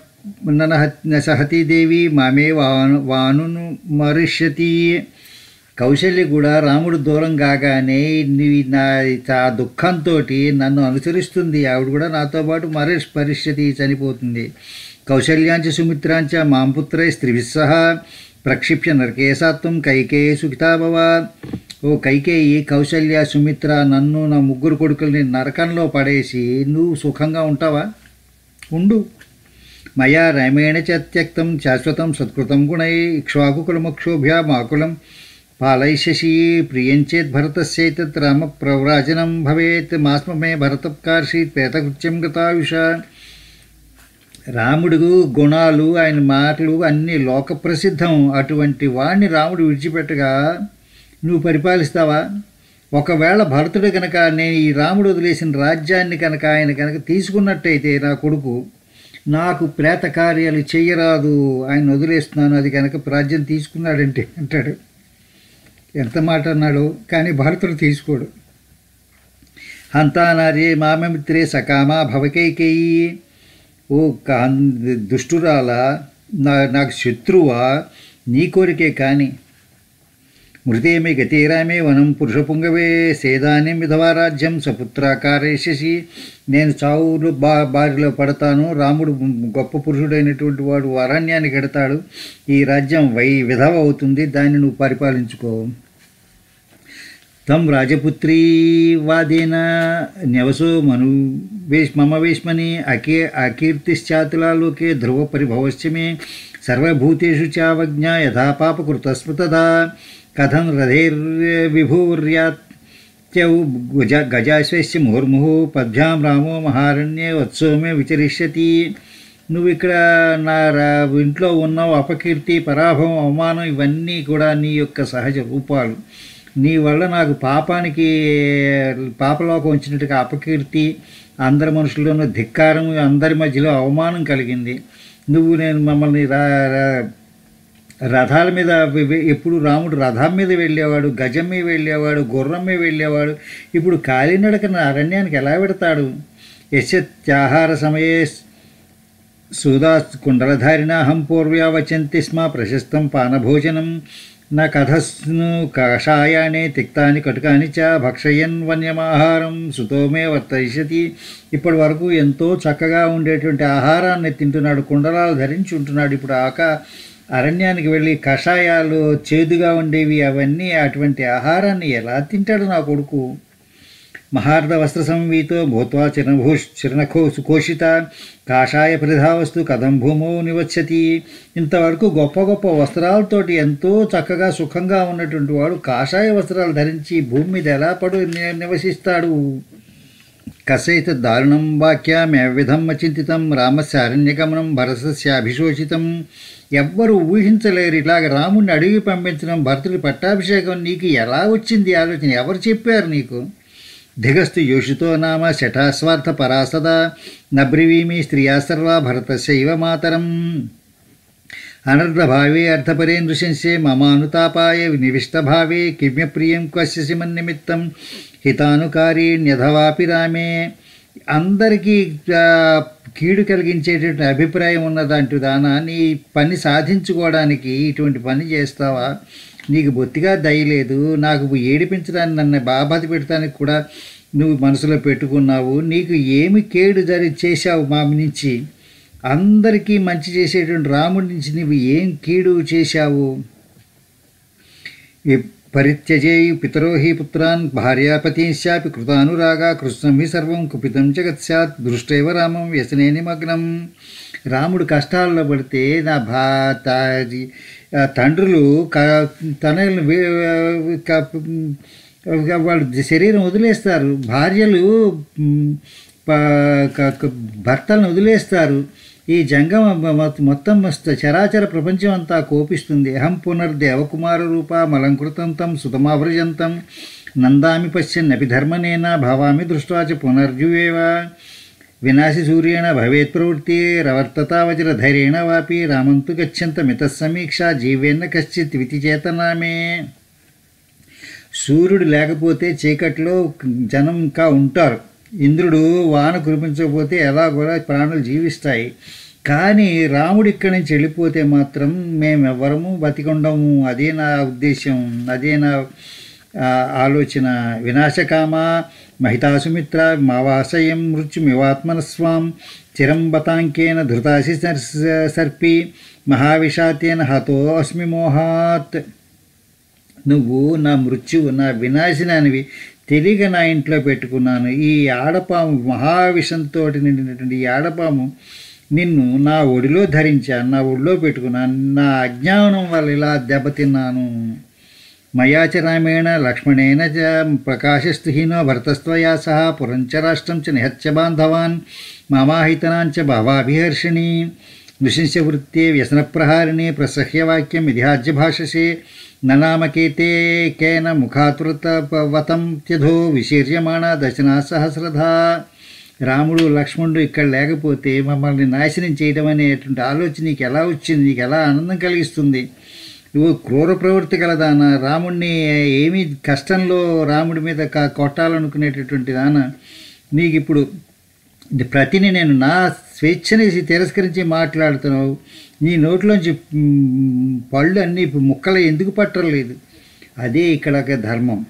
సహతి దేవి మామే వాను వానును మరిష్యతి కౌశల్య కూడా రాముడు దూరం కాగానే నీ నా ఆ దుఃఖంతో నన్ను అనుసరిస్తుంది ఆవిడ కూడా నాతో పాటు మరి పరిస్థితి చనిపోతుంది కౌశల్యాంచ సుమిత్రాంచ మాం పుత్రై స్త్రిభిస్సహ ప్రక్షిప్య నరకేశాత్వం కైకేయి సుఖితాభవ ఓ కైకేయి కౌశల్య సుమిత్ర నన్ను నా ముగ్గురు కొడుకుల్ని నరకంలో పడేసి నువ్వు సుఖంగా ఉంటావా ఉండు మయా రమేణ చ త్యక్తం శాశ్వతం సత్కృతం గుణై ఇక్ష్వాకుకులమక్షోభ్యామాకులం పాలయిష్యసి ప్రియంచేత్ భరతస్యైతత్ రామ ప్రవ్రాజనం భవేత్ మాస్మ మే భరతకార్షీత్ పేతకృత్యం గతాయుష రాముడు గుణాలు ఆయన మాటలు అన్నీ లోక ప్రసిద్ధం అటువంటి వాణ్ణి రాముడు విడిచిపెట్టగా నువ్వు పరిపాలిస్తావా ఒకవేళ భరతుడు కనుక నేను ఈ రాముడు వదిలేసిన రాజ్యాన్ని కనుక ఆయన కనుక తీసుకున్నట్టయితే నా కొడుకు నాకు ప్రేత కార్యాలు చెయ్యరాదు ఆయన వదిలేస్తున్నాను అది కనుక రాజ్యం తీసుకున్నాడంటే అంటాడు ఎంత మాట అన్నాడు కానీ భరతుడు తీసుకోడు హంతానార్యే మామమిత్రే సకామా భవకైకేయి ఓ కా దుష్టురాల నా నాకు శత్రువా నీ కోరికే కానీ మృతేమే గతీరామే వనం పురుషపుంగవే సేదాని విధవా రాజ్యం సపుత్రాకారేషసి నేను చావులు బా బారిలో పడతాను రాముడు గొప్ప పురుషుడైనటువంటి వాడు అరణ్యానికి ఎడతాడు ఈ రాజ్యం వై విధవ అవుతుంది దాన్ని నువ్వు పరిపాలించుకో తం రాజపుత్రీ వాదేన న్యవసో మను వేష్ మమ వేష్మని అకే అకీర్తిశ్చాతులాలోకే ధ్రువ పరిభవశ్చ మే సర్వభూతేషు చావజ్ఞ యథా పాపకృతస్మృతదా కథం రథైర్విభూర్యాత్ త్యౌ గజ గజాశ్వస్య ముహుర్ముహు పద్భ్యాం రామో మహారణ్యే వత్సోమే విచరిష్యతి నువ్వు ఇక్కడ నా రా- ఇంట్లో ఉన్నావు అపకీర్తి పరాభవం అవమానం ఇవన్నీ కూడా నీ యొక్క సహజ రూపాలు నీ వల్ల నాకు పాపానికి పాపలోకం వచ్చినట్టుగా అపకీర్తి అందరి మనుషుల్లోనూ ధిక్కారం అందరి మధ్యలో అవమానం కలిగింది నువ్వు నేను మమ్మల్ని రా రా- రథాల మీద వె- వె- ఎప్పుడు రాముడు రథం మీద వెళ్ళేవాడు గజం మీద వెళ్ళేవాడు గుర్రం మీద వెళ్ళేవాడు ఇప్పుడు కాలినడకన అరణ్యానికి ఎలా పెడతాడు యశ్చాహార సమయే సుధా కుండలధారిణాహం పూర్వ్యా వచంతి స్మ ప్రశస్తం పానభోజనం నా కథస్ను కషాయానే తిక్తాని కటుకాని చ భక్షయన్ వన్యమాహారం సుతోమే వర్తయిష్యతి ఇప్పటి వరకు ఎంతో చక్కగా ఉండేటువంటి ఆహారాన్ని తింటున్నాడు కుండలాలు ధరించి ఉంటున్నాడు ఇప్పుడు ఆక అరణ్యానికి వెళ్ళి కషాయాలు చేదుగా ఉండేవి అవన్నీ అటువంటి ఆహారాన్ని ఎలా తింటాడు నా కొడుకు మహార్ధ వస్త్ర సంవీతో భూత్వా చిరణభూ చిరణఖో సుకోషిత కాషాయ పరిధావస్తు కథం భూమో నివచ్చతి ఇంతవరకు గొప్ప గొప్ప వస్త్రాలతోటి ఎంతో చక్కగా సుఖంగా ఉన్నటువంటి వాడు కాషాయ వస్త్రాలు ధరించి భూమి మీద ఎలా పడు ని- నివసిస్తాడు కసైత దారుణం వాక్యామెవిధం అచింతితం రామస్య అరణ్యగమనం భరతస్యాభిశోషితం ఎవ్వరు ఊహించలేరు ఇలాగ రాముడిని అడిగి పంపించడం భరతుడి పట్టాభిషేకం నీకు ఎలా వచ్చింది ఈ ఆలోచన ఎవరు చెప్పారు నీకు ధిగస్తు యోషితో నామ శఠాస్వార్థ పరాసదా నబ్రివీమి స్త్రియా సర్వా భరతస్యైవ మాతరం అనర్ధభావే అర్థపరే నృశంసే మమానుతాపాయ నివిష్టభావే కిమ్యప్రియం క్వశ్యసి మన్నిమిత్తం హితానుకారీణ్యధవాపి రామే అందరికీ ఆ, కీడు కలిగించేటటువంటి అభిప్రాయం ఉన్నదంటూ దానా నీ పని సాధించుకోవడానికి ఇటువంటి పని చేస్తావా నీకు బొత్తిగా దయలేదు నాకు ఏడిపించడానికి నన్ను బాధ పెడతానికి కూడా నువ్వు మనసులో పెట్టుకున్నావు నీకు ఏమి కేడు జరి చేశావు మా నుంచి అందరికీ మంచి చేసేటువంటి రాముడి నుంచి నువ్వు ఏం కీడు చేశావు ఎప్- పరిత్యజేయు పితరో హి పుత్రాన్ భార్యాపతీశాపి కృతానురాగా కృష్ణం హి సర్వం కుపితం జగత్ స్యాత్ దృష్టైవ రామం వ్యసనే నిమగ్నం రాముడు కష్టాల్లో పడితే నా భా తా- ఆ తండ్రులు క తనయులను వే- క- వాళ్ళు శరీరం వదిలేస్తారు భార్యలు మ్, ప- క- క- భర్తలను వదిలేస్తారు ఈ జంగమ మొ- మొత్తం మస్త- చరాచర ప్రపంచం అంతా కోపిస్తుంది అహం పునర్దేవకుమార రూప మలంకృతం తం సుతమావ్రజంతం నందామి పశ్యన్నపి ధర్మనేన భవామి దృష్ట్వా చ పునర్జువేవ వినాశి సూర్యేణ భవేత్ ప్రవృత్తి రవర్తతా వజ్రధైర్యేణ వాపి రామంతు గచ్చంతమిత సమీక్ష జీవేన్న కశ్చిత్ వితి చేతనామే సూర్యుడు లేకపోతే చీకట్లో జనం ఇంకా ఉంటారు ఇంద్రుడు వాన కురిపించకపోతే ఎలా కూడా ప్రాణులు జీవిస్తాయి కానీ రాముడు ఇక్కడి నుంచి వెళ్ళిపోతే మాత్రం మేమెవ్వరము బతికొండము అదే నా ఉద్దేశం అదే నా ఆ, ఆలోచన వినాశకామ మహితాసుమిత్ర మావాసయం మృత్యుమివాత్మనస్వాం చిరం బతాంకేన ధృతాసి సర్- సర్పి మహావిషాతేన హతో అస్మి మోహాత్ నువ్వు నా మృత్యువు నా వినాశనానివి తెలియక నా ఇంట్లో పెట్టుకున్నాను ఈ ఆడపాము మహావిషంతో నిండినటువంటి ఈ ఆడపాము నిన్ను నా ఒడిలో ధరించాను నా ఒడిలో పెట్టుకున్నాను నా అజ్ఞానం వల్ల ఇలా దెబ్బతిన్నాను మయాచ రామేణ లక్ష్మణేన చ ప్రకాశస్తుహీనో భరతస్త్వయా సహ పురంచ రాష్ట్రం చ నిహత్య బాంధవాన్ మామాహితనాంచ భావాభిహర్షిణి నృశంస వృత్తే వ్యసనప్రహారిణి ప్రసహ్యవాక్యం ఇతిహాజ్య భాషసే ననామకేతే కేన ముఖాతురత వతం త్యధో విశీర్యమాణ దశనా సహస్రధా రాముడు లక్ష్మణుడు ఇక్కడ లేకపోతే మమ్మల్ని నాశనం చేయడం అనేటువంటి ఆలోచన నీకు ఎలా వచ్చింది నీకు ఎలా ఆనందం కలిగిస్తుంది నువ్వు క్రూర ప్రవృత్తి కలదాన రాముడిని ఏమీ కష్టంలో రాముడి మీద కా కొట్టాలనుకునేటటువంటి దాన నీకు ఇప్పుడు ఇది ప్రతిని నేను నా స్వేచ్ఛని తిరస్కరించి మాట్లాడుతున్నావు నీ నోట్లోంచి మ్, పళ్ళు అన్నీ ముక్కలు ఎందుకు పట్టలేదు అదే ఇక్కడ ఒక ధర్మం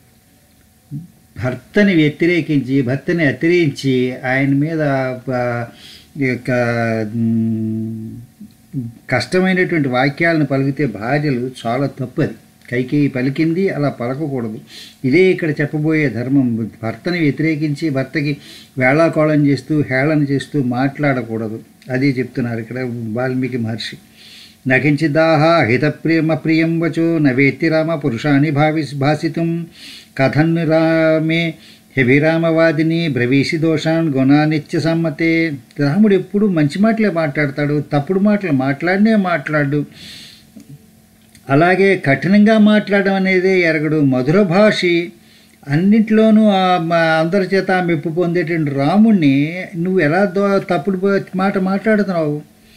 భర్తని వ్యతిరేకించి భర్తని అతిరించి ఆయన మీద ప- ఈ యొక్క మ్, కష్టమైనటువంటి వాక్యాలను పలికితే భార్యలు చాలా తప్పది కైకేయి పలికింది అలా పలకకూడదు ఇదే ఇక్కడ చెప్పబోయే ధర్మం భర్తని వ్యతిరేకించి భర్తకి వేళాకోళం చేస్తూ హేళన చేస్తూ మాట్లాడకూడదు అదే చెప్తున్నారు ఇక్కడ వాల్మీకి మహర్షి నకించిదాహ హితప్రేమ ప్రియం వచో నవేత్తి రామ పురుషాన్ని భావి భాసితం కథన్ రామే హెభిరామవాదిని బ్రవీసి దోషాన్ గుణానిత్య సమ్మతే రాముడు ఎప్పుడు మంచి మాటలే మాట్లాడతాడు తప్పుడు మాటలు మాట్లాడినే మాట్లాడు అలాగే కఠినంగా మాట్లాడడం అనేది ఎరగడు మధుర భాషి అన్నింటిలోనూ ఆ మా అందరి చేత ఆ మెప్పు పొందేటువంటి రాముణ్ణి నువ్వు ఎలా దో తప్పుడు బ- మాట మాట్లాడుతున్నావు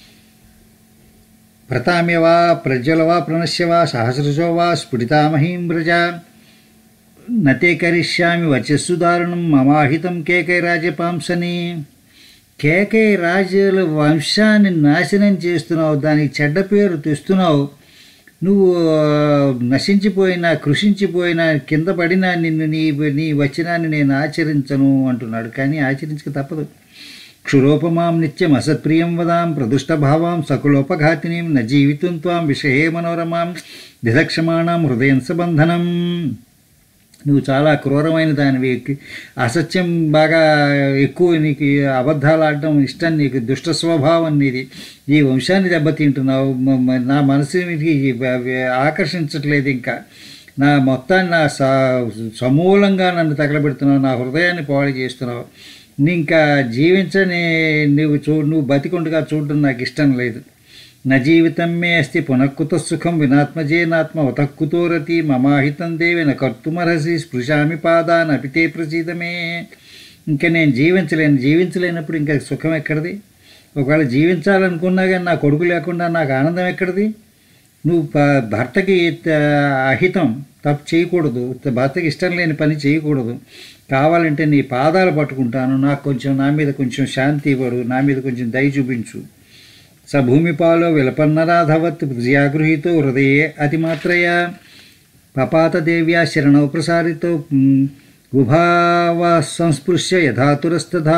ప్రతామ్యవా ప్రజ్వలవా ప్రణశ్యవా సహస్రశో వా స్ఫుటితామహీం వ్రజ నతే కరిష్యామి వర్చస్సు దారుణం మమాహితం కేకై రాజపాంసని కేకై రాజుల వంశాన్ని నాశనం చేస్తున్నావు దానికి చెడ్డ పేరు తెస్తున్నావు నువ్వు ఆ, నశించిపోయినా కృషించిపోయినా కింద పడినా నిన్ను నీ నీ వచనాన్ని నేను ఆచరించను అంటున్నాడు కానీ ఆచరించక తప్పదు క్షురోపమాం నిత్యం అసత్ప్రియం వదాం ప్రదుష్టభావాం సకులోపఘాతినీం న జీవితం త్వాం విషయే మనోరమాం దిదక్షమాణం హృదయం సబంధనం నువ్వు చాలా క్రూరమైన దానివి అసత్యం బాగా ఎక్కువ నీకు అబద్ధాలు ఆడడం ఇష్టం నీకు దుష్ట స్వభావం నీది ఈ వంశాన్ని దెబ్బతింటున్నావు మ- మ- నా మనసుకి ఆకర్షించట్లేదు ఇంకా నా మొత్తాన్ని నా స- సమూలంగా నన్ను తగలబెడుతున్నావు నా హృదయాన్ని పాడు చేస్తున్నావు నీ ఇంకా జీవించని నువ్వు చూ నువ్వు బతికుండగా చూడడం నాకు ఇష్టం లేదు న జీవితం మే అస్తి పునఃకుత సుఖం వినాత్మజేనాత్మ ఉతక్కుతో రతి మమాహితం దేవి న కర్తుమర్హసి స్పృశామి పాదాన్ అపితే ప్రసీదమే ఇంకా నేను జీవించలేను జీవించలేనప్పుడు ఇంకా సుఖం ఎక్కడిది ఒకవేళ జీవించాలనుకున్నా కానీ నా కొడుకు లేకుండా నాకు ఆనందం ఎక్కడిది నువ్వు ప- భర్తకి త- అహితం తప్పు చేయకూడదు త- భర్తకి ఇష్టం లేని పని చేయకూడదు కావాలంటే నీ పాదాలు పట్టుకుంటాను నాకు కొంచెం నా మీద కొంచెం శాంతి ఇవ్వడు నా మీద కొంచెం దయ చూపించు స భూమిపాలో విలపన్నరాధవత్ ప్రజయాగృహీతో హృదయే అతిమాత్రయ పపాతదేవ్యా శరణౌ ప్రసారితో మ్, ఉభావ సంస్పృశ్య యథాతురస్తథా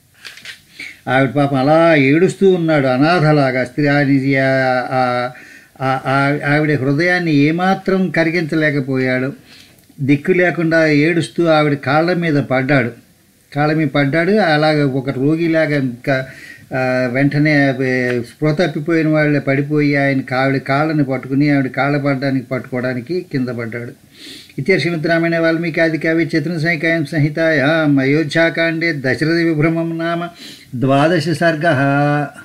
ఆవిడ పాపం అలా ఏడుస్తూ ఉన్నాడు అనాథలాగా స్త్రీ ఆ- ఆ- ఆ- ఆ- ఆవిడ హృదయాన్ని ఏమాత్రం కరిగించలేకపోయాడు దిక్కు లేకుండా ఏడుస్తూ ఆవిడ కాళ్ళ మీద పడ్డాడు కాళ్ళ మీద పడ్డాడు అలాగ ఒక రోగిలాగా ఇంకా ఆ, వెంటనే ఆ, స్పృహ తప్పిపోయిన వాళ్ళే పడిపోయి ఆయన ఆవిడ కాళ్ళని పట్టుకుని ఆవిడ కాళ్ళ పడడానికి పట్టుకోవడానికి కింద పడ్డాడు ఇత్య శ్రీమద్ రామాయణ వాల్మీకి ఆది కవి చతుర్సంహికాయం సంహితాయాం అయోధ్యాకాండే దశరథ విభ్రమం నామ ద్వాదశ సర్గ